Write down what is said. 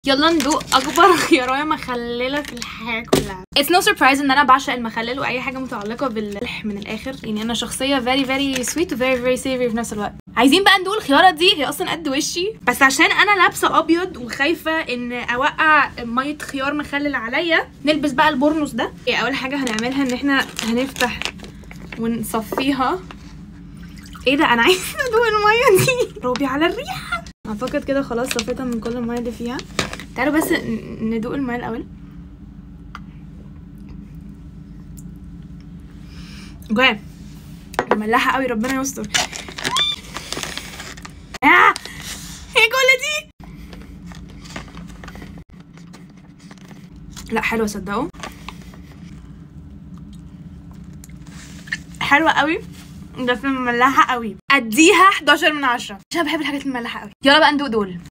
يلا ندوق اكبر خيارية مخلله في الحياه كلها It's no surprise ان انا بعشق المخلل واي حاجه متعلقه بالملح من الاخر يعني انا شخصيه very very sweet و very very savory في نفس الوقت عايزين بقى ندوق الخياره دي هي اصلا قد وشي بس عشان انا لابسه ابيض وخايفه ان اوقع ميه خيار مخلل عليا نلبس بقى البورنوس ده إيه اول حاجه هنعملها ان احنا هنفتح ونصفيها ايه ده انا عايزه ادوق الميه دي روبي على الريحه اعتقد كده خلاص صفيتها من كل الميه اللي فيها تعالوا بس ن- ندوق الميه الاول اوكي مملحه قوي ربنا يستر آه! ايه كل دي لا حلوه صدقوا حلوه قوي بس مملحه قوي اديها 11 من 10 عشان بحب الحاجات المملحه قوي يلا بقى ندوق دول